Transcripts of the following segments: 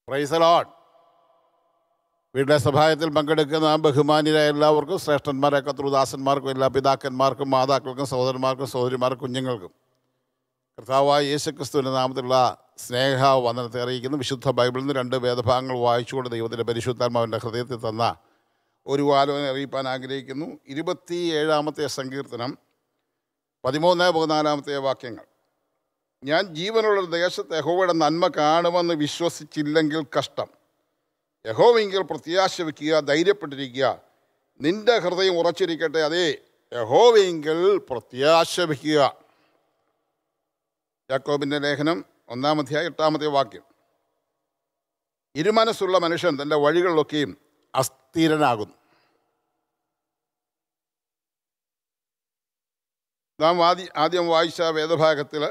പ്രൈസലോൺ വീട്ടിലെ സഭായത്തിൽ പങ്കെടുക്കുന്ന ബഹുമാന്യരായ എല്ലാവർക്കും ശ്രേഷ്ഠന്മാരെ കത്രുദാസന്മാർക്കും എല്ലാ പിതാക്കന്മാർക്കും മാതാക്കൾക്കും സഹോദരന്മാർക്കും സഹോദരിമാർക്കും കുഞ്ഞുങ്ങൾക്കും കർത്താവായ യേശുക്രിസ്തുവിൻ്റെ നാമത്തിലുള്ള സ്നേഹ വന്ദനത്തെ അറിയിക്കുന്നു വിശുദ്ധ ബൈബിളിൽ നിന്ന് രണ്ട് വേദഭാഗങ്ങൾ വായിച്ചുകൊണ്ട് ദൈവത്തിൻ്റെ പരിശുദ്ധാത്മാവിൻ്റെ ഹൃദയത്തിൽ തന്ന ഒരു ആലോചന അറിയിപ്പാൻ ആഗ്രഹിക്കുന്നു ഇരുപത്തി ഏഴാമത്തെ സങ്കീർത്തനം പതിമൂന്ന് പതിനാലാമത്തെ വാക്യങ്ങൾ ഞാൻ ജീവനുള്ള ദേശത്ത് യഹോവയുടെ നന്മ കാണുമെന്ന് വിശ്വസിച്ചില്ലെങ്കിൽ കഷ്ടം യഹോവെങ്കിൽ പ്രത്യാശ വയ്ക്കുക ധൈര്യപ്പെട്ടിരിക്കുക നിന്റെ ഹൃദയം ഉറച്ചിരിക്കട്ടെ അതേ യഹോവെങ്കിൽ പ്രത്യാശ വയ്ക്കുക യാക്കോബിൻ്റെ ലേഖനം ഒന്നാം അധ്യായം എട്ടാമത്തെ വാക്യം ഇരുമനസ്സുള്ള മനുഷ്യൻ തൻ്റെ വഴികളിലൊക്കെയും അസ്ഥിരനാകുന്നു നാം ആദ്യ ആദ്യം വായിച്ച വേദഭാഗത്തിൽ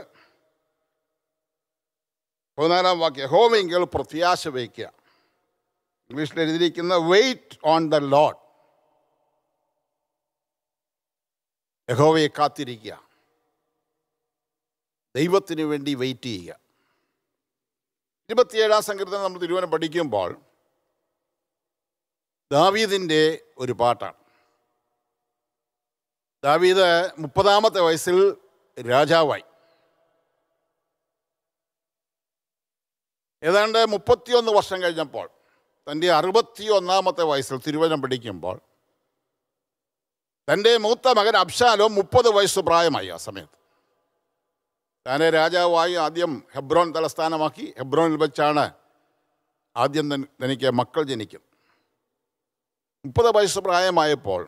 പതിനാലാം വാക്യം യഹോവെങ്കിൽ പ്രത്യാശ വയ്ക്കുക ഇംഗ്ലീഷിൽ എഴുതിയിരിക്കുന്ന വെയിറ്റ് ഓൺ ദ ലോഡ് യഹോവയെ കാത്തിരിക്കുക ദൈവത്തിന് വേണ്ടി വെയിറ്റ് ചെയ്യുക ഇരുപത്തിയേഴാം സങ്കീർത്തനം നമ്മൾ തിരുവനം പഠിക്കുമ്പോൾ ദാവീദിൻ്റെ ഒരു പാട്ടാണ് ദാവീദ് മുപ്പതാമത്തെ വയസ്സിൽ രാജാവായി ഏതാണ്ട് മുപ്പത്തിയൊന്ന് വർഷം കഴിഞ്ഞപ്പോൾ തൻ്റെ അറുപത്തിയൊന്നാമത്തെ വയസ്സിൽ തിരുവചനം പഠിക്കുമ്പോൾ തൻ്റെ മൂത്ത മകൻ അബ്ഷാലോ മുപ്പത് വയസ്സ് പ്രായമായി ആ സമയത്ത് താനെ രാജാവായി ആദ്യം ഹെബ്രോൻ തലസ്ഥാനമാക്കി ഹെബ്രോനിൽ വെച്ചാണ് ആദ്യം തൻ- തനിക്ക് മക്കൾ ജനിക്കും മുപ്പത് വയസ്സ് പ്രായമായപ്പോൾ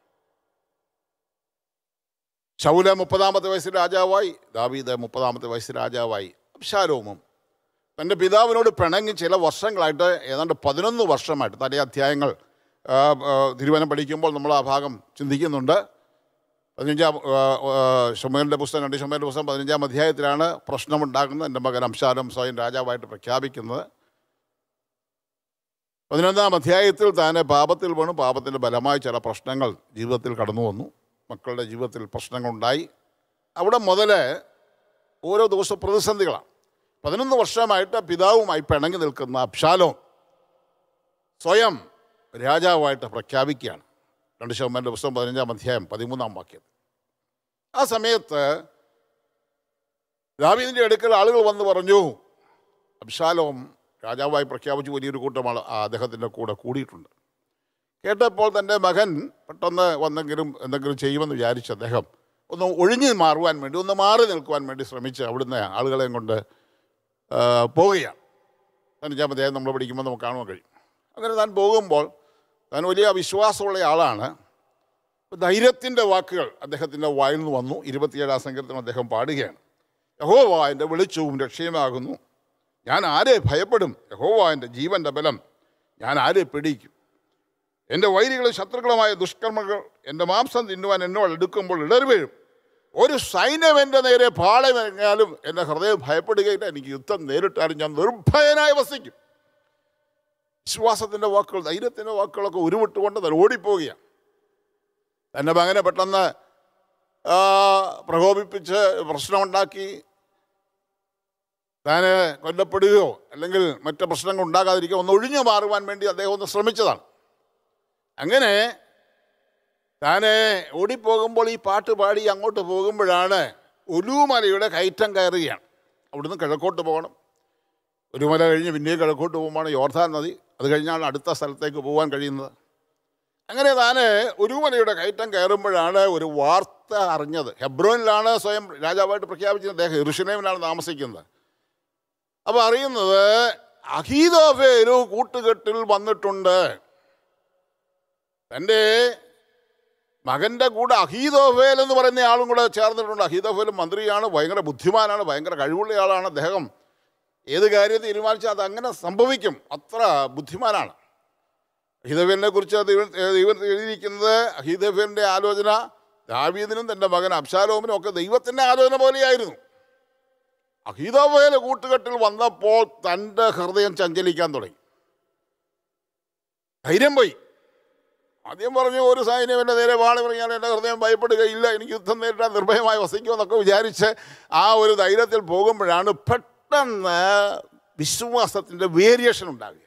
ശൗല മുപ്പതാമത്തെ വയസ്സിൽ രാജാവായി ദാവീദ് മുപ്പതാമത്തെ വയസ്സിൽ രാജാവായി അബ്ഷാലോമും തൻ്റെ പിതാവിനോട് പിണങ്ങി ചില വർഷങ്ങളായിട്ട് ഏതാണ്ട് പതിനൊന്ന് വർഷമായിട്ട് തലേ അധ്യായങ്ങൾ ആ, ആ, തിരുവനം പഠിക്കുമ്പോൾ നമ്മൾ ആ ഭാഗം ചിന്തിക്കുന്നുണ്ട് പതിനഞ്ചാം ഷുമേലിൻ്റെ പുസ്തകം രണ്ട് ഷുമേലിൻ്റെ പുസ്തകം പതിനഞ്ചാം അധ്യായത്തിലാണ് പ്രശ്നമുണ്ടാക്കുന്നത് എൻ്റെ മകൻ അംശാരം സ്വയം രാജാവായിട്ട് പ്രഖ്യാപിക്കുന്നത് പതിനൊന്നാം അധ്യായത്തിൽ താനെ പാപത്തിൽ വീണു പാപത്തിൻ്റെ ബലമായ ചില പ്രശ്നങ്ങൾ ജീവിതത്തിൽ കടന്നു വന്നു മക്കളുടെ ജീവിതത്തിൽ പ്രശ്നങ്ങളുണ്ടായി അവിടെ മുതൽ ഓരോ ദിവസവും പ്രതിസന്ധികളാണ് പതിനൊന്ന് വർഷമായിട്ട് പിതാവുമായി പിണങ്ങി നിൽക്കുന്ന അബ്ഷാലോം സ്വയം രാജാവായിട്ട് പ്രഖ്യാപിക്കുകയാണ് രണ്ട് ശതമാൻ്റെ പുസ്തകം പതിനഞ്ചാം അധ്യായം പതിമൂന്നാം വാക്യം ആ സമയത്ത് ദാവീദിൻ്റെ അടുക്കൽ ആളുകൾ വന്ന് പറഞ്ഞു അബ്ഷാലോം രാജാവായി പ്രഖ്യാപിച്ച് വലിയൊരു കൂട്ടം ആൾ ആ അദ്ദേഹത്തിൻ്റെ കൂടെ കൂടിയിട്ടുണ്ട് കേട്ടപ്പോൾ തൻ്റെ മകൻ പെട്ടെന്ന് വന്നെങ്കിലും എന്തെങ്കിലും ചെയ്യുമെന്ന് വിചാരിച്ച് അദ്ദേഹം ഒന്ന് ഒഴിഞ്ഞു മാറുവാൻ വേണ്ടി ഒന്ന് മാറി നിൽക്കുവാൻ വേണ്ടി ശ്രമിച്ച് അവിടുന്ന് ആളുകളെയും കൊണ്ട് ആ, പോവുകയാണ് പതിനഞ്ചാം അധ്യായം നമ്മൾ പഠിക്കുമ്പോൾ നമുക്ക് കാണുവാൻ കഴിയും അങ്ങനെ താൻ പോകുമ്പോൾ താൻ വലിയ വിശ്വാസമുള്ള ആളാണ് ധൈര്യത്തിൻ്റെ വാക്കുകൾ അദ്ദേഹത്തിൻ്റെ വായിൽ നിന്ന് വന്നു ഇരുപത്തിയേഴാം സങ്കീർത്തനം അദ്ദേഹം പാടുകയാണ് യഹോവ എൻ്റെ വെളിച്ചവും രക്ഷയുമാകുന്നു ഞാൻ ആരെ ഭയപ്പെടും യഹോവ എൻ്റെ ജീവൻ്റെ ബലം ഞാൻ ആരെ പിടിക്കും എൻ്റെ വൈരികളും ശത്രുക്കളുമായ ദുഷ്കർമ്മങ്ങൾ എൻ്റെ മാംസം തിന്നുവാൻ എന്നോട് എടുക്കുമ്പോൾ ഇടർ വീഴും ഒരു സൈന്യം എൻ്റെ നേരെ പാളയമെങ്ങാലും എൻ്റെ ഹൃദയം ഭയപ്പെടുകയില്ല എനിക്ക് യുദ്ധം നേരിട്ടാലും ഞാൻ നിർഭയനായി വസിക്കും വിശ്വാസത്തിൻ്റെ വാക്കുകൾ ധൈര്യത്തിൻ്റെ വാക്കുകളൊക്കെ ഉരുവിട്ടുകൊണ്ട് താൻ ഓടിപ്പോവുകയാണ് തൻ്റെ മകനെ പെട്ടെന്ന് ആ, പ്രകോപിപ്പിച്ച് പ്രശ്നമുണ്ടാക്കി താൻ കൊല്ലപ്പെടുകയോ അല്ലെങ്കിൽ മറ്റ് പ്രശ്നങ്ങൾ ഉണ്ടാകാതിരിക്കുകയോ ഒന്ന് ഒഴിഞ്ഞു മാറുവാൻ വേണ്ടി അദ്ദേഹം ഒന്ന് ശ്രമിച്ചതാണ് അങ്ങനെ താനെ ഓടിപ്പോകുമ്പോൾ ഈ പാട്ട് പാടി അങ്ങോട്ട് പോകുമ്പോഴാണ് ഒലുമലയുടെ കയറ്റം കയറുകയാണ് അവിടുന്ന് കിഴക്കോട്ട് പോകണം ഒരു മല കഴിഞ്ഞ് പിന്നെയും കിഴക്കോട്ട് പോകുമ്പോൾ യോർധാൻ നദി അത് കഴിഞ്ഞാണ് അടുത്ത സ്ഥലത്തേക്ക് പോകാൻ കഴിയുന്നത് അങ്ങനെ താന് ഒരുമലയുടെ കയറ്റം കയറുമ്പോഴാണ് ഒരു വാർത്ത അറിഞ്ഞത് ഹെബ്രോനിലാണ് സ്വയം രാജാവായിട്ട് പ്രഖ്യാപിച്ചത് അദ്ദേഹം ഇറുഷലേമിലാണ് താമസിക്കുന്നത് അപ്പോൾ അറിയുന്നത് അഹീതോഫേരു കൂട്ടുകെട്ടിൽ വന്നിട്ടുണ്ട് തൻ്റെ മകൻ്റെ കൂടെ അഹീതോഫേൽ എന്ന് പറയുന്ന ആളും കൂടെ ചേർന്നിട്ടുണ്ട് അഹീതോഫേൽ മന്ത്രിയാണ് ഭയങ്കര ബുദ്ധിമാനാണ് ഭയങ്കര കഴിവുള്ള ആളാണ് അദ്ദേഹം ഏത് കാര്യം തീരുമാനിച്ചാൽ അത് അങ്ങനെ സംഭവിക്കും അത്ര ബുദ്ധിമാനാണ് അഹീതോഫേലിനെ കുറിച്ച് ദൈവം ദൈവം എഴുതിയിരിക്കുന്നത് അഹീതോഫേലിൻ്റെ ആലോചന ദാവീദിനും തൻ്റെ മകൻ അബ്ശാലോമിനും ഒക്കെ ദൈവത്തിൻ്റെ ആലോചന പോലെയായിരുന്നു അഹീതോഫേൽ കൂട്ടുകെട്ടിൽ വന്നപ്പോൾ തൻ്റെ ഹൃദയം ചഞ്ചലിക്കാൻ തുടങ്ങി ധൈര്യം പോയി ആദ്യം പറഞ്ഞു ഒരു സൈന്യം എൻ്റെ നേരെ വാളി പറഞ്ഞാൽ എൻ്റെ ഹൃദയം ഭയപ്പെടുകയില്ല എനിക്ക് യുദ്ധം നേരിടാൻ നിർഭയമായി വസിക്കുമെന്നൊക്കെ വിചാരിച്ച് ആ ഒരു ധൈര്യത്തിൽ പോകുമ്പോഴാണ് പെട്ടെന്ന് വിശ്വാസത്തിൻ്റെ വേരിയേഷൻ ഉണ്ടാകുക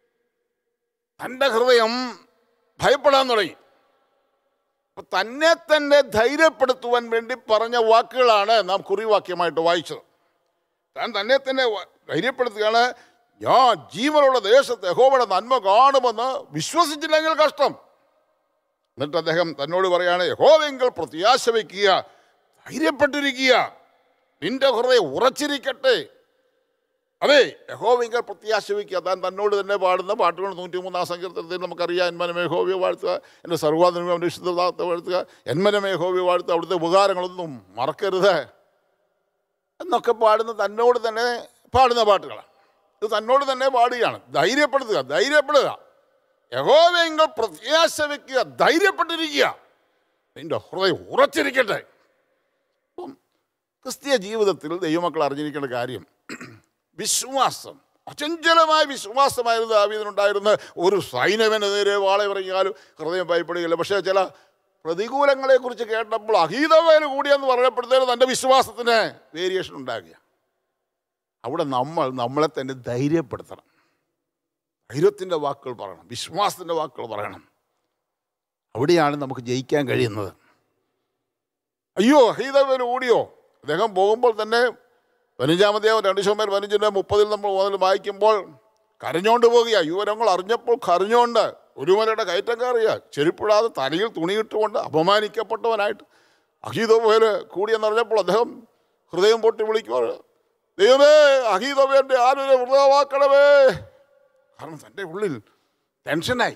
തൻ്റെ ഹൃദയം ഭയപ്പെടാൻ തുടങ്ങി അപ്പൊ തന്നെ തന്നെ ധൈര്യപ്പെടുത്തുവാൻ വേണ്ടി പറഞ്ഞ വാക്കുകളാണ് നാം കുറിവാക്യമായിട്ട് വായിച്ചത് താൻ തന്നെ തന്നെ വ- ധൈര്യപ്പെടുത്തുകയാണ് ഞാൻ ജീവനുള്ള ദേശത്ത് യഹോവയുടെ നന്മ കാണുമെന്ന് വിശ്വസിച്ചില്ലെങ്കിൽ കഷ്ടം എന്നിട്ട് അദ്ദേഹം തന്നോട് പറയാണ് യഹോവെങ്കിൽ പ്രത്യാശ വയ്ക്കുക ധൈര്യപ്പെട്ടിരിക്കുക നിന്റെ ഹൃദയം ഉറച്ചിരിക്കട്ടെ അതെ യഹോവെങ്കിൽ പ്രത്യാശ വയ്ക്കുക താൻ തന്നോട് തന്നെ പാടുന്ന പാട്ടുകൾ നൂറ്റി മൂന്നാം സങ്കീർത്തനത്തിൽ നമുക്കറിയാം എന്മനമേ ഹോവ്യ വാഴ്ത്തുക എൻ്റെ സർവാധനമേ അവൻ്റെ ഇഷ്ടദാത്ത വാഴ്ത്തുക എന്മനമേ ഹോവ്യ വാഴ്ത്തുക അവിടുത്തെ ഉപകാരങ്ങളൊന്നും മറക്കരുത് എന്നൊക്കെ പാടുന്ന തന്നോട് തന്നെ പാടുന്ന പാട്ടുകളാണ് ഇത് തന്നോട് തന്നെ പാടുകയാണ് ധൈര്യപ്പെടുത്തുക ധൈര്യപ്പെടുക യഹോവെങ്കിൽ പ്രത്യാശ വയ്ക്കുക ധൈര്യപ്പെട്ടിരിക്കുക നിന്റെ ഹൃദയം ഉറച്ചിരിക്കട്ടെ അപ്പം ക്രിസ്തീയ ജീവിതത്തിൽ ദൈവമക്കൾ അറിഞ്ഞിരിക്കേണ്ട കാര്യം വിശ്വാസം അചഞ്ചലമായ വിശ്വാസമായിരുന്നു ദാവീദിനുണ്ടായിരുന്ന ഒരു സൈന്യവനെതിരെ വാള ഇറങ്ങിയാലും ഹൃദയം ഭയപ്പെടുകയില്ല പക്ഷേ ചില പ്രതികൂലങ്ങളെക്കുറിച്ച് കേട്ടപ്പോൾ അഹീതവേല കൂടിയെന്ന് പറയപ്പെടുന്നതിന് തൻ്റെ വിശ്വാസത്തിന് വേരിയേഷൻ ഉണ്ടാകുക അവിടെ നമ്മൾ നമ്മളെ തന്നെ ധൈര്യപ്പെടുത്തണം ധൈര്യത്തിൻ്റെ വാക്കുകൾ പറയണം വിശ്വാസത്തിൻ്റെ വാക്കുകൾ പറയണം അവിടെയാണ് നമുക്ക് ജയിക്കാൻ കഴിയുന്നത് അയ്യോ അഹീതവേല കൂടിയോ അദ്ദേഹം പോകുമ്പോൾ തന്നെ പതിനഞ്ചാമത്തെ രണ്ട് ശോമേൽ പതിനഞ്ചിൻ്റെ മുപ്പതിൽ നമ്മൾ മുതൽ വായിക്കുമ്പോൾ കരഞ്ഞോണ്ട് പോകുക യുവരങ്ങൾ അറിഞ്ഞപ്പോൾ കരഞ്ഞോണ്ട് ഒരു മലയുടെ കയറ്റം കയറിയ ചെരുപ്പിടാതെ തലയിൽ തുണിയിട്ടുകൊണ്ട് അപമാനിക്കപ്പെട്ടവനായിട്ട് അഹീതോപേല് കൂടിയെന്നറിഞ്ഞപ്പോൾ അദ്ദേഹം ഹൃദയം പൊട്ടി വിളിക്കുക ദൈവമേ അഹീതോപേൻ്റെ ആരുടെ വൃതമാക്കണമേ കാരണം തൻ്റെ ഉള്ളിൽ ടെൻഷനായി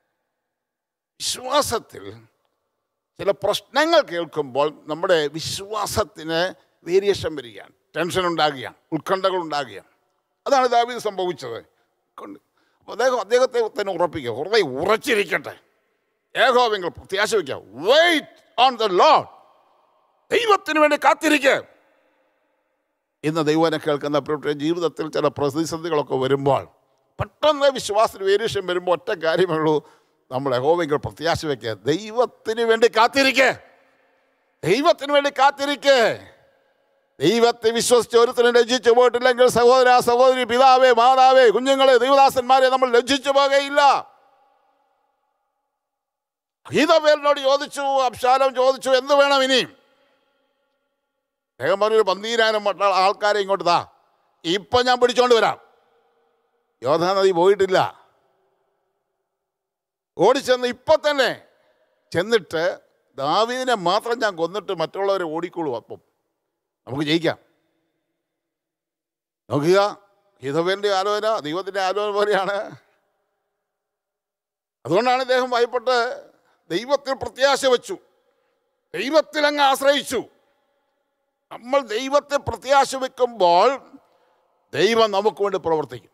വിശ്വാസത്തിൽ ചില പ്രശ്നങ്ങൾ കേൾക്കുമ്പോൾ നമ്മുടെ വിശ്വാസത്തിന് വേരിയേഷൻ വരികയാണ് ടെൻഷൻ ഉണ്ടാകുകയാണ് ഉത്കണ്ഠകൾ ഉണ്ടാകുകയാണ് അതാണ് ദാവീദ് സംഭവിച്ചത് കൊണ്ട് അപ്പോൾ അദ്ദേഹം അദ്ദേഹത്തെ തന്നെ ഉറപ്പിക്കുക ഹൃദയം ഉറച്ചിരിക്കട്ടെ ഏകോപങ്ങൾ പ്രത്യാശ വയ്ക്കുക വെയിറ്റ് ഓൺ ദ ലോഡ് ദൈവത്തിന് വേണ്ടി കാത്തിരിക്കുക ഇന്ന് ദൈവനെ കേൾക്കുന്ന പ്രിയപ്പെട്ട ജീവിതത്തിൽ ചില പ്രതിസന്ധികളൊക്കെ വരുമ്പോൾ പെട്ടെന്ന് വിശ്വാസത്തിന് വേരിയേഷൻ വരുമ്പോൾ ഒറ്റ കാര്യമേ ഉള്ളൂ നമ്മൾ യഹോവെങ്കിൽ പ്രത്യാശ വയ്ക്കുക ദൈവത്തിന് വേണ്ടി കാത്തിരിക്കുക ദൈവത്തിന് വേണ്ടി കാത്തിരിക്കുക ദൈവത്തെ വിശ്വസിച്ച് ഒരുത്തനും ലജ്ജിച്ചു പോയിട്ടില്ലെങ്കിൽ സഹോദര സഹോദരി പിതാവേ മാതാവേ കുഞ്ഞുങ്ങളെ ദൈവദാസന്മാരെ നമ്മൾ ലജ്ജിച്ചു പോകുകയില്ല ഗീതപേരിനോട് ചോദിച്ചു അബ്ശാലം ചോദിച്ചു എന്ത് വേണം ഇനിയും അദ്ദേഹം പറഞ്ഞൊരു പന്തീരായിരം മട്ട ആൾക്കാരെ ഇങ്ങോട്ട് താ ഇപ്പൊ ഞാൻ പിടിച്ചോണ്ട് വരാം യോധാ നദി പോയിട്ടില്ല ഓടിച്ചെന്ന് ഇപ്പൊ തന്നെ ചെന്നിട്ട് ദാവീദിനെ മാത്രം ഞാൻ കൊന്നിട്ട് മറ്റുള്ളവരെ ഓടിക്കോളൂ അപ്പം നമുക്ക് ജയിക്കാം നോക്കുക ഹിതവന്റെ ആലോചന ദൈവത്തിൻ്റെ ആലോചന പോലെയാണ് അതുകൊണ്ടാണ് ഇദ്ദേഹം ഭയപ്പെട്ട് ദൈവത്തിൽ പ്രത്യാശ വെച്ചു ദൈവത്തിൽ അങ്ങ് ആശ്രയിച്ചു നമ്മൾ ദൈവത്തെ പ്രത്യാശ വെക്കുമ്പോൾ ദൈവം നമുക്ക് വേണ്ടി പ്രവർത്തിക്കും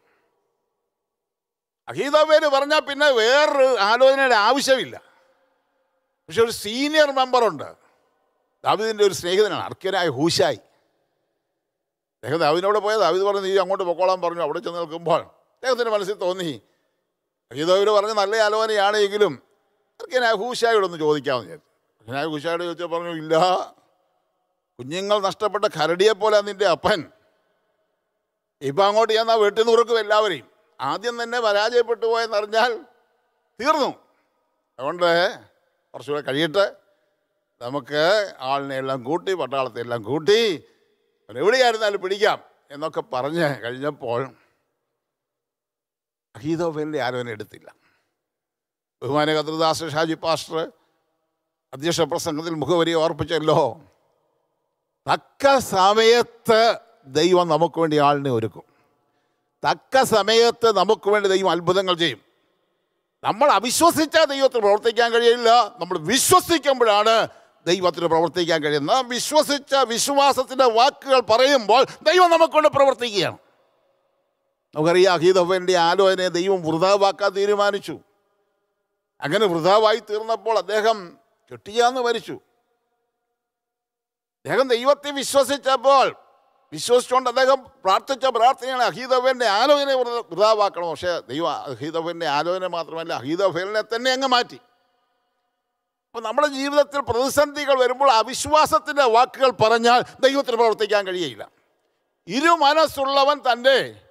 അഹീതവേര് പറഞ്ഞാൽ പിന്നെ വേറൊരു ആലോചനയുടെ ആവശ്യമില്ല പക്ഷെ ഒരു സീനിയർ മെമ്പറുണ്ട് ദാവിദിൻ്റെ ഒരു സ്നേഹിതനാണ് അർക്കനായ ഹൂശായി അദ്ദേഹം ദാവിദിനോട് പോയത് ദാവിദ് പറഞ്ഞു നീ അങ്ങോട്ട് പൊക്കോളാൻ പറഞ്ഞു അവിടെ ചെന്ന് നിൽക്കുമ്പോൾ അദ്ദേഹത്തിൻ്റെ മനസ്സിൽ തോന്നി അഹീതവർ പറഞ്ഞ നല്ല ആലോചനയാണ് എങ്കിലും അർക്കനായ ഹൂശായോടൊന്ന് ചോദിക്കാമെന്ന് വിചാരിച്ചു അർക്കനായ ഹൂശായോട് ചോദിച്ചാൽ പറഞ്ഞു ഇല്ല കുഞ്ഞുങ്ങൾ നഷ്ടപ്പെട്ട കരടിയെ പോലെ നിന്റെ അപ്പൻ ഇപ്പം അങ്ങോട്ട് ചെന്നാൽ വെട്ടി നുറുക്കും എല്ലാവരെയും ആദ്യം തന്നെ പരാജയപ്പെട്ടു പോയെന്നറിഞ്ഞാൽ തീർന്നു അതുകൊണ്ട് കുറച്ചുകൂടെ കഴിയട്ടെ നമുക്ക് ആളിനെ എല്ലാം കൂട്ടി പട്ടാളത്തെ എല്ലാം കൂട്ടി അവൻ എവിടെയായിരുന്നാലും പിടിക്കാം എന്നൊക്കെ പറഞ്ഞ് കഴിഞ്ഞപ്പോൾ അഹീതോഫേലിൻ്റെ ആലോചന എടുത്തില്ല ബഹുമാന കദ്രദാസ് ഷാജി പാസ്റ്റർ അധ്യക്ഷ പ്രസംഗത്തിൽ മുഖവരി ഓർപ്പിച്ചല്ലോ തക്ക സമയത്ത് ദൈവം നമുക്ക് വേണ്ടി ആളിനെ ഒരുക്കും തക്ക സമയത്ത് നമുക്ക് വേണ്ടി ദൈവം അത്ഭുതങ്ങൾ ചെയ്യും നമ്മൾ അവിശ്വസിച്ചാൽ ദൈവത്തിന് പ്രവർത്തിക്കാൻ കഴിയില്ല നമ്മൾ വിശ്വസിക്കുമ്പോഴാണ് ദൈവത്തിന് പ്രവർത്തിക്കാൻ കഴിയുന്നത് നാം വിശ്വസിച്ച വിശ്വാസത്തിൻ്റെ വാക്കുകൾ പറയുമ്പോൾ ദൈവം നമുക്കൊണ്ട് പ്രവർത്തിക്കുകയാണ് നമുക്കറിയാം അഹീദഫൻ്റെ ആലോചനയെ ദൈവം വൃതാവാക്കാൻ തീരുമാനിച്ചു അങ്ങനെ വൃതാവായി തീർന്നപ്പോൾ അദ്ദേഹം കെട്ടിയാന്ന് മരിച്ചു അദ്ദേഹം ദൈവത്തെ വിശ്വസിച്ചപ്പോൾ വിശ്വസിച്ചുകൊണ്ട് അദ്ദേഹം പ്രാർത്ഥിച്ച പ്രാർത്ഥനയാണ് അഹീതവൻ്റെ ആലോചന വൃത- വൃതാവാക്കണം പക്ഷേ ദൈവം അഹീതവൻ്റെ ആലോചന മാത്രമല്ല അഹീതഫേലിനെ തന്നെ അങ്ങ് മാറ്റി അപ്പം നമ്മുടെ ജീവിതത്തിൽ പ്രതിസന്ധികൾ വരുമ്പോൾ അവിശ്വാസത്തിൻ്റെ വാക്കുകൾ പറഞ്ഞാൽ ദൈവത്തിന് പ്രവർത്തിക്കാൻ കഴിയില്ല ഇരു മനസ്സുള്ളവൻ തൻ്റെ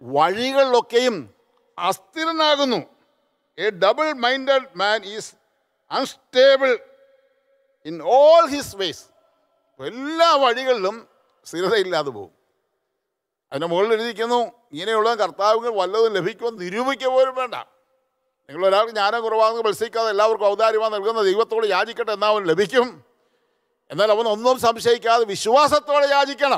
വഴികളിലൊക്കെയും അസ്ഥിരനാകുന്നു a double minded man is unstable in all his ways എല്ലാ വഴികളിലും സ്ഥിരതയില്ലാതെ പോകും അതിൻ്റെ മുകളിൽ എഴുതിയിരിക്കുന്നു ഇങ്ങനെയുള്ള കർത്താവുകൾ വല്ലതും ലഭിക്കുമെന്ന് നിരൂപിക്കുക പോലും വേണ്ട നിങ്ങൾ ഒരാൾക്ക് ജ്ഞാനം കുറവാണെന്ന് മത്സരിക്കാതെ എല്ലാവർക്കും ഔദാര്യമാണ് നൽകുന്ന ദൈവത്തോട് യാചിക്കട്ടെ എന്നാൽ അവൻ ലഭിക്കും എന്നാൽ അവൻ ഒന്നും സംശയിക്കാതെ വിശ്വാസത്തോടെ യാചിക്കണം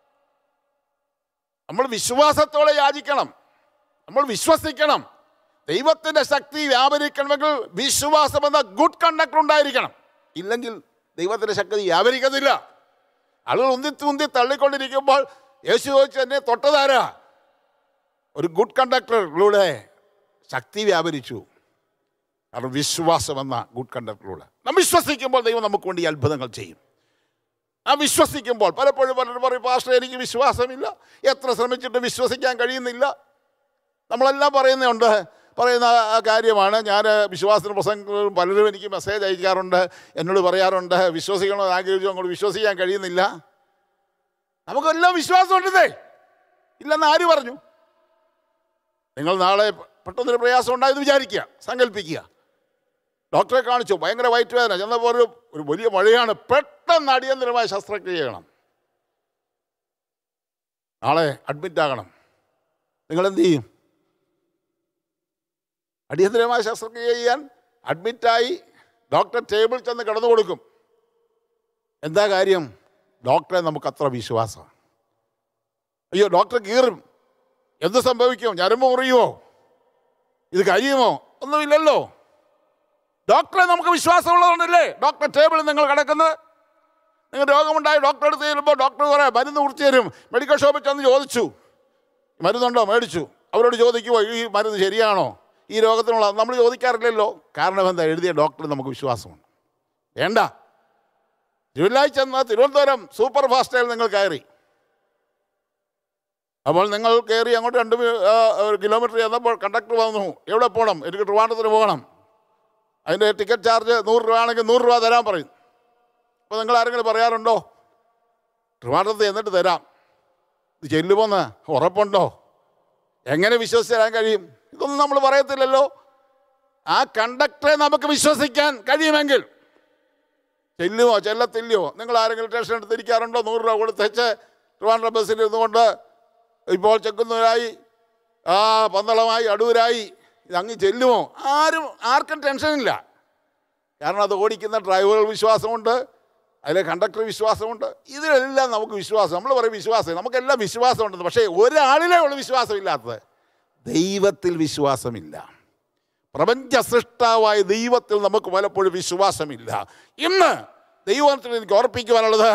നമ്മൾ വിശ്വാസത്തോടെ യാചിക്കണം നമ്മൾ വിശ്വസിക്കണം ദൈവത്തിൻ്റെ ശക്തി വ്യാപരിക്കണമെങ്കിൽ വിശ്വാസം എന്ന ഗുഡ് കണ്ടക്ടർ ഉണ്ടായിരിക്കണം ഇല്ലെങ്കിൽ ദൈവത്തിൻ്റെ ശക്തി വ്യാപരിക്കത്തില്ല ആളുകൾ ഉന്തി ഉന്തി തള്ളിക്കൊണ്ടിരിക്കുമ്പോൾ യേശു ചോദിച്ചു എന്നെ തൊട്ടതാരാ ഒരു ഗുഡ് കണ്ടക്ടറിലൂടെ ശക്തി വ്യാപരിച്ചു കാരണം വിശ്വാസം എന്ന ഗുഡ് കണ്ടക്ടറിലൂടെ നാം വിശ്വസിക്കുമ്പോൾ ദൈവം നമുക്ക് വേണ്ടി ഈ അത്ഭുതങ്ങൾ ചെയ്യും ആ വിശ്വസിക്കുമ്പോൾ പലപ്പോഴും പലരും പറയും പാസ്റ്റർ എനിക്ക് വിശ്വാസമില്ല എത്ര ശ്രമിച്ചിട്ട് വിശ്വസിക്കാൻ കഴിയുന്നില്ല നമ്മളെല്ലാം പറയുന്നുണ്ട് പറയുന്ന ആ കാര്യമാണ് ഞാൻ വിശ്വാസത്തിന് പ്രസംഗങ്ങളും പലരും എനിക്ക് മെസ്സേജ് അയക്കാറുണ്ട് എന്നോട് പറയാറുണ്ട് വിശ്വസിക്കണമെന്ന് ആഗ്രഹിച്ചു അങ്ങോട്ട് വിശ്വസിക്കാൻ കഴിയുന്നില്ല നമുക്കെല്ലാം വിശ്വാസമുണ്ടെന്നേ ഇല്ലെന്ന് ആര് പറഞ്ഞു നിങ്ങൾ നാളെ പെട്ടെന്നൊരു പ്രയാസം ഉണ്ടായെന്ന് വിചാരിക്കുക സങ്കല്പിക്കുക ഡോക്ടറെ കാണിച്ചു ഭയങ്കര വയറ്റുവേദന ചെന്നപ്പോൾ ഒരു ഒരു വലിയ മഴയാണ് പെട്ടെന്ന് അടിയന്തരമായ ശസ്ത്രക്രിയ ചെയ്യണം നാളെ അഡ്മിറ്റ് ആകണം നിങ്ങൾ എന്ത് ചെയ്യും അടിയന്തരമായ ശസ്ത്രക്രിയ ചെയ്യാൻ അഡ്മിറ്റായി ഡോക്ടർ ടേബിൾ ചെന്ന് കിടന്നു കൊടുക്കും എന്താ കാര്യം ഡോക്ടറെ നമുക്ക് അത്ര വിശ്വാസം അയ്യോ ഡോക്ടർ കീറും എന്ത് സംഭവിക്കും ഞരമ്പ് മുറിയുമോ ഇത് കഴിയുമോ ഒന്നുമില്ലല്ലോ ഡോക്ടറെ നമുക്ക് വിശ്വാസമുള്ളതുകൊണ്ടല്ലേ ഡോക്ടർ ടേബിളിൽ നിങ്ങൾ കിടക്കുന്നത് നിങ്ങൾ രോഗമുണ്ടായി ഡോക്ടറെ അടുത്ത് ചെല്ലുമ്പോൾ ഡോക്ടർ പറയാം മരുന്ന് കുറിച്ച് തരും മെഡിക്കൽ ഷോപ്പിൽ ചെന്ന് ചോദിച്ചു മരുന്നുണ്ടോ മേടിച്ചു അവരോട് ചോദിക്കുമോ ഈ മരുന്ന് ശരിയാണോ ഈ രോഗത്തിനുള്ള നമ്മൾ ചോദിക്കാറില്ലല്ലോ കാരണം എന്താ എഴുതിയ ഡോക്ടർ നമുക്ക് വിശ്വാസമുണ്ട് വേണ്ട തിരുവല്ലായി ചെന്ന് തിരുവനന്തപുരം സൂപ്പർ ഫാസ്റ്റിൽ നിങ്ങൾ കയറി അപ്പോൾ നിങ്ങൾ കയറി അങ്ങോട്ട് രണ്ട് മി- ആ, ഒരു കിലോമീറ്റർ ചെന്നപ്പോൾ കണ്ടക്ടർ വന്നു എവിടെ പോകണം എനിക്ക് ട്രിവാൻഡ്രത്തിന് പോകണം അതിൻ്റെ ടിക്കറ്റ് ചാർജ് നൂറ് രൂപ ആണെങ്കിൽ നൂറ് രൂപ തരാൻ പറയും അപ്പോൾ നിങ്ങൾ ആരെങ്കിലും പറയാറുണ്ടോ ട്രിവാൻഡ്രത്ത് എന്നിട്ട് തരാം ഇത് ചെല്ലുമോന്ന് ഉറപ്പുണ്ടോ എങ്ങനെ വിശ്വസിച്ച് തരാൻ കഴിയും ഇതൊന്നും നമ്മൾ പറയത്തില്ലല്ലോ ആ കണ്ടക്ടറെ നമുക്ക് വിശ്വസിക്കാൻ കഴിയുമെങ്കിൽ ചെല്ലുമോ ചെല്ലത്തില്ലയോ നിങ്ങൾ ആരെങ്കിലും സ്റ്റേഷൻ എടുത്തിരിക്കാറുണ്ടോ നൂറ് രൂപ കൊടുത്തേച്ച് ട്രിവാൻഡ്രം ബസ്സിൽ ഇരുന്നുകൊണ്ട് ഇപ്പോൾ ചെക്കുന്നവരായി ആ പന്തളമായി അടൂരായി ഇത് അങ്ങ് ചെല്ലുമോ ആരും ആർക്കും ടെൻഷനില്ല കാരണം അത് ഓടിക്കുന്ന ഡ്രൈവർ വിശ്വാസമുണ്ട് അതിലെ കണ്ടക്ടർ വിശ്വാസമുണ്ട് ഇതിലെല്ലാം നമുക്ക് വിശ്വാസം നമ്മൾ പറയും വിശ്വാസം നമുക്കെല്ലാം വിശ്വാസമുണ്ടെന്ന് പക്ഷേ ഒരാളിലേ ഉള്ളൂ വിശ്വാസമില്ലാത്തത് ദൈവത്തിൽ വിശ്വാസമില്ല പ്രപഞ്ച സൃഷ്ടാവായ ദൈവത്തിൽ നമുക്ക് പലപ്പോഴും വിശ്വാസമില്ല ഇന്ന് ദൈവത്തിൽ എനിക്ക് ഓർപ്പിക്കുവാനുള്ളത്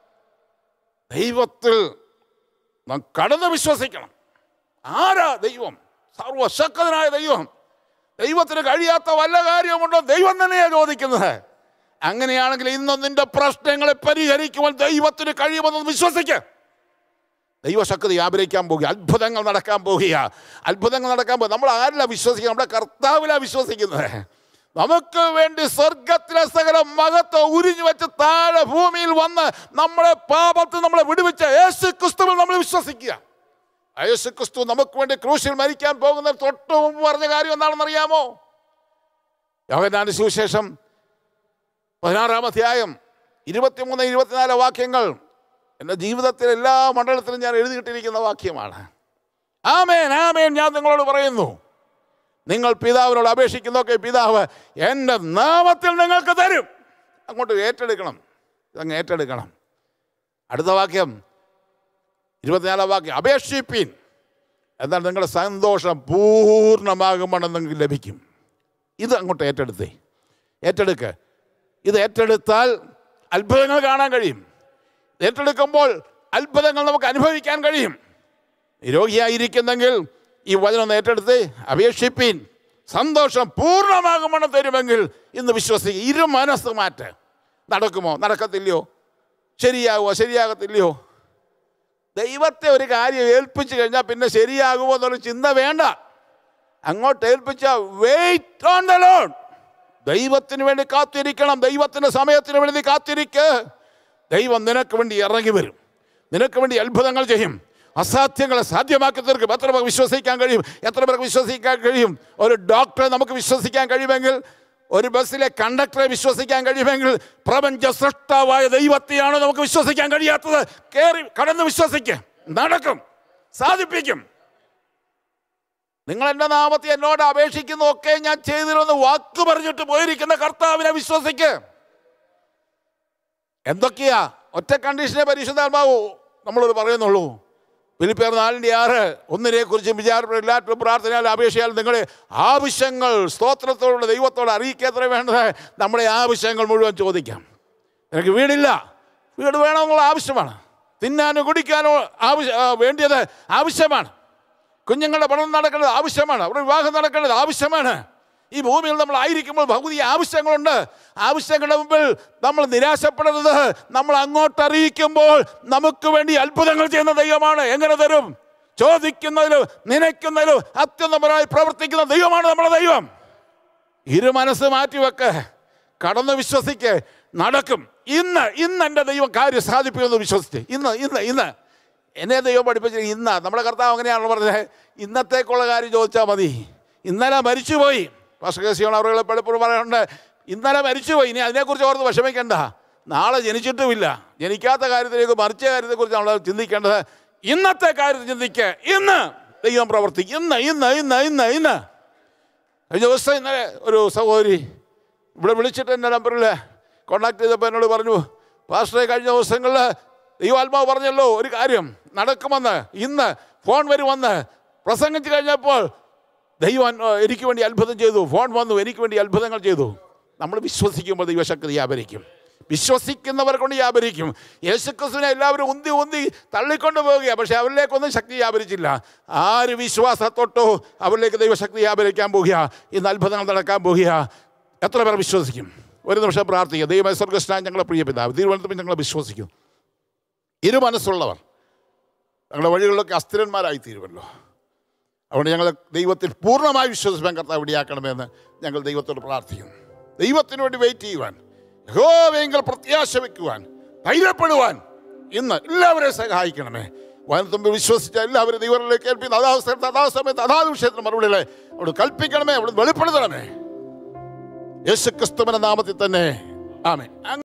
ദൈവത്തിൽ നാം കടന്ന് വിശ്വസിക്കണം ആരാ ദൈവം സർവശക്തനായ ദൈവം ദൈവത്തിന് കഴിയാത്ത വല്ല കാര്യമുണ്ടോ ദൈവം തന്നെയാണ് ചോദിക്കുന്നത് അങ്ങനെയാണെങ്കിൽ ഇന്ന് നിന്റെ പ്രശ്നങ്ങളെ പരിഹരിക്കുവാൻ ദൈവത്തിന് കഴിയുമെന്ന് വിശ്വസിക്കുക ദൈവശക്തി വ്യാപരിക്കാൻ പോകുക അത്ഭുതങ്ങൾ നടക്കാൻ പോകുക അത്ഭുതങ്ങൾ നടക്കാൻ പോകുക നമ്മൾ ആരില്ല വിശ്വസിക്കുക നമ്മുടെ കർത്താവിലാ വിശ്വസിക്കുന്നത് നമുക്ക് വേണ്ടി സ്വർഗത്തിലെ സകല മകത്വം ഉരിഞ്ഞു വെച്ച് താഴെ ഭൂമിയിൽ വന്ന് നമ്മളെ പാപത്തിൽ നമ്മളെ വിടുവിച്ച യേശു ക്രിസ്തുവിൽ നമ്മൾ വിശ്വസിക്കുക ആ യേശു ക്രിസ്തു നമുക്ക് വേണ്ടി ക്രൂശിൽ മരിക്കാൻ പോകുന്ന തൊട്ട് മുമ്പ് പറഞ്ഞ കാര്യം എന്താണെന്ന് അറിയാമോ യോഗനാന്റെ സുവിശേഷം പതിനാറാം അധ്യായം ഇരുപത്തിമൂന്ന് ഇരുപത്തിനാല് വാക്യങ്ങൾ എൻ്റെ ജീവിതത്തിലെ എല്ലാ മണ്ഡലത്തിലും ഞാൻ എഴുതിയിട്ടിരിക്കുന്ന വാക്യമാണ് ആമേൻ ആമേൻ ഞാൻ നിങ്ങളോട് പറയുന്നു നിങ്ങൾ പിതാവിനോട് അപേക്ഷിക്കുന്നതൊക്കെ പിതാവ് എൻ്റെ നാമത്തിൽ നിങ്ങൾക്ക് തരും അങ്ങോട്ട് ഏറ്റെടുക്കണം ഇതങ്ങ് ഏറ്റെടുക്കണം അടുത്ത വാക്യം ഇരുപത്തിനാലാം വാക്യം അപേക്ഷിപ്പീൻ എന്നാൽ നിങ്ങളുടെ സന്തോഷം പൂർണ്ണമാകുമ്പോൾ നിങ്ങൾക്ക് ലഭിക്കും ഇത് അങ്ങോട്ട് ഏറ്റെടുത്തേ ഏറ്റെടുക്ക് ഇത് ഏറ്റെടുത്താൽ അത്ഭുതങ്ങൾ കാണാൻ കഴിയും ഏറ്റെടുക്കുമ്പോൾ അത്ഭുതങ്ങൾ നമുക്ക് അനുഭവിക്കാൻ കഴിയും രോഗിയായിരിക്കുന്നെങ്കിൽ ഈ വചനം ഒന്ന് ഏറ്റെടുത്ത് അപേക്ഷിപ്പീൻ സന്തോഷം പൂർണ്ണമാകുമെന്ന് തരുമെങ്കിൽ ഇന്ന് വിശ്വസിക്കുക ഇരു മനസ്സ് മാറ്റ് നടക്കുമോ നടക്കത്തില്ലയോ ശരിയാകുമോ ശരിയാകത്തില്ലയോ ദൈവത്തെ ഒരു കാര്യം ഏൽപ്പിച്ചു കഴിഞ്ഞാൽ പിന്നെ ശരിയാകുമോ എന്നൊരു ചിന്ത വേണ്ട അങ്ങോട്ട് ഏൽപ്പിച്ച വെയിറ്റ് ഓൺ ദ ലോഡ് ദൈവത്തിന് വേണ്ടി കാത്തിരിക്കണം ദൈവത്തിൻ്റെ സമയത്തിന് വേണ്ടി കാത്തിരിക്ക് ദൈവം നിനക്ക് വേണ്ടി ഇറങ്ങി വരും നിനക്ക് വേണ്ടി അത്ഭുതങ്ങൾ ചെയ്യും അസാധ്യങ്ങളെ സാധ്യമാക്കി തീർക്കും എത്ര പേർക്ക് വിശ്വസിക്കാൻ കഴിയും എത്ര പേർക്ക് വിശ്വസിക്കാൻ കഴിയും ഒരു ഡോക്ടറെ നമുക്ക് വിശ്വസിക്കാൻ കഴിയുമെങ്കിൽ ഒരു ബസ്സിലെ കണ്ടക്ടറെ വിശ്വസിക്കാൻ കഴിയുമെങ്കിൽ പ്രപഞ്ച സൃഷ്ടാവായ ദൈവത്തെയാണ് നമുക്ക് വിശ്വസിക്കാൻ കഴിയാത്തത് കയറി കടന്ന് വിശ്വസിക്കുക നടക്കും സാധിപ്പിക്കും നിങ്ങൾ എൻ്റെ നാമത്തെ എന്നോട് അപേക്ഷിക്കുന്നതൊക്കെ ഞാൻ ചെയ്തിരുമെന്ന് വാക്ക് പറഞ്ഞിട്ട് പോയിരിക്കുന്ന കർത്താവിനെ വിശ്വസിക്ക് എന്തൊക്കെയാ ഒറ്റ കണ്ടീഷനെ പരിശുദ്ധാത്മാവോ നമ്മളോട് പറയുന്നുള്ളൂ ഫിലിപ്പിയർ നാലിൻ്റെ ആറ് ഒന്നിനെ കുറിച്ചും വിചാരപ്പെടില്ലാത്ത പ്രാർത്ഥനയാൽ അപേക്ഷയാൽ നിങ്ങളുടെ ആവശ്യങ്ങൾ സ്തോത്രത്തോടുള്ള ദൈവത്തോട് അറിയിക്കാത്ര വേണ്ടത് നമ്മുടെ ആവശ്യങ്ങൾ മുഴുവൻ ചോദിക്കാം നിനക്ക് വീടില്ല വീട് വേണമെന്നുള്ള ആവശ്യമാണ് തിന്നാനോ കുടിക്കാനോ ആവശ്യ ആ, വേണ്ടിയത് ആവശ്യമാണ് കുഞ്ഞുങ്ങളുടെ പഠനം നടക്കേണ്ടത് ആവശ്യമാണ് അവരുടെ വിവാഹം നടക്കേണ്ടത് ആവശ്യമാണ് ഈ ഭൂമിയിൽ നമ്മൾ ആയിരിക്കുമ്പോൾ ഭൗതിക ആവശ്യങ്ങളുണ്ട് ആവശ്യങ്ങളുടെ മുമ്പിൽ നമ്മൾ നിരാശപ്പെടരുത് നമ്മൾ അങ്ങോട്ട് അറിയിക്കുമ്പോൾ നമുക്ക് വേണ്ടി അത്ഭുതങ്ങൾ ചെയ്യുന്ന ദൈവമാണ് എങ്ങനെ തരും ചോദിക്കുന്നതിലും നനയ്ക്കുന്നതിലും അത്യുന്നതമായി പ്രവർത്തിക്കുന്ന ദൈവമാണ് നമ്മുടെ ദൈവം ഇരു മനസ്സ് മാറ്റിവെക്ക് കടന്ന് വിശ്വസിക്ക് നടക്കും ഇന്ന് ഇന്ന് എൻ്റെ ദൈവം കാര്യം സാധിപ്പിക്കുമെന്ന് വിശ്വസിച്ച് ഇന്ന് ഇന്ന് ഇന്ന് എന്നെ ദൈവം പഠിപ്പിച്ചത് ഇന്ന് നമ്മുടെ കർത്താവ് അങ്ങനെയാണല്ലോ പറഞ്ഞത് ഇന്നത്തേക്കുള്ള കാര്യം ചോദിച്ചാൽ മതി ഇന്നലെ മരിച്ചുപോയി പക്ഷേസിയോൺ അവരുടെ പലപ്പോഴും പറയാറുണ്ട് ഇന്നലെ മരിച്ചുപോയി ഇനി അതിനെക്കുറിച്ച് ഓർത്ത് വിഷമിക്കേണ്ട നാളെ ജനിച്ചിട്ടുമില്ല ജനിക്കാത്ത കാര്യത്തിലേക്ക് മറിച്ച കാര്യത്തെക്കുറിച്ച് നമ്മൾ ചിന്തിക്കേണ്ടത് ഇന്നത്തെ കാര്യത്തിൽ ചിന്തിക്കുക ഇന്ന് ദൈവം പ്രവർത്തിക്കും ഇന്ന് ഇന്ന് ഇന്ന് ഇന്ന് ഇന്ന് കഴിഞ്ഞ ദിവസം ഇന്നലെ ഒരു സഹോദരി ഇവിടെ വിളിച്ചിട്ട് എൻ്റെ നമ്പറിൽ കോണ്ടാക്ട് ചെയ്തപ്പോൾ എന്നോട് പറഞ്ഞു പാസ്റ്ററെ കഴിഞ്ഞ ദിവസങ്ങളിൽ ദൈവാത്മാവ് പറഞ്ഞല്ലോ ഒരു കാര്യം നടക്കുമെന്ന് ഇന്ന് ഫോൺ വരുമെന്ന് പ്രസംഗിച്ച് കഴിഞ്ഞപ്പോൾ ദൈവം അൻ- എനിക്ക് വേണ്ടി അത്ഭുതം ചെയ്തു ഫോൺ വന്നു എനിക്ക് വേണ്ടി അത്ഭുതങ്ങൾ ചെയ്തു നമ്മൾ വിശ്വസിക്കുമ്പോൾ ദൈവശക്തി വ്യാപരിക്കും വിശ്വസിക്കുന്നവർ കൊണ്ട് വ്യാപരിക്കും യേശുക്രിസ്തുവിനെ എല്ലാവരും ഉന്തി ഉന്തി തള്ളിക്കൊണ്ട് പോവുകയാണ് പക്ഷേ അവരിലേക്കൊന്നും ശക്തി വ്യാപരിച്ചില്ല ആര് വിശ്വാസത്തൊട്ടോ അവരിലേക്ക് ദൈവശക്തി വ്യാപരിക്കാൻ പോകുക ഇന്ന് അത്ഭുതങ്ങൾ നടക്കാൻ പോകുക എത്ര പേർ വിശ്വസിക്കും ഒരു നിമിഷം പ്രാർത്ഥിക്കുക ദൈവ സ്വർഗസ്നാൻ ഞങ്ങളെ പ്രിയ പിതാവ് തിരുവനന്തപുരം ഞങ്ങളെ വിശ്വസിക്കും ഇരു മനസ്സുള്ളവർ ഞങ്ങളുടെ വഴികളിലൊക്കെ അസ്ഥിരന്മാരായി തീരുമല്ലോ അതുകൊണ്ട് ഞങ്ങൾ ദൈവത്തിൽ പൂർണ്ണമായി വിശ്വസിപ്പാൻ കർത്താവ് ഇടിയാക്കണമെന്ന് ഞങ്ങൾ ദൈവത്തോട് പ്രാർത്ഥിക്കുന്നു ദൈവത്തിന് വേണ്ടി വെയിറ്റ് ചെയ്യുവാൻ യഹോവയെങ്കിൽ പ്രത്യാശ വയ്ക്കുവാൻ ധൈര്യപ്പെടുവാൻ ഇന്ന് എല്ലാവരെയും സഹായിക്കണമേ വനത്തുമ്പിൽ വിശ്വസിച്ച എല്ലാവരും ദൈവങ്ങളിലേക്ക് കേൾപ്പിക്കുന്ന അതാ സ്ഥലത്ത് അതാ സമയത്ത് അതാ വിഷയത്തിന് മറുപടികളെ അവിടെ കൽപ്പിക്കണമേ അവിടെ വെളിപ്പെടുത്തണമേ യേശു ക്രിസ്തുവിന്റെ നാമത്തിൽ തന്നെ ആമേ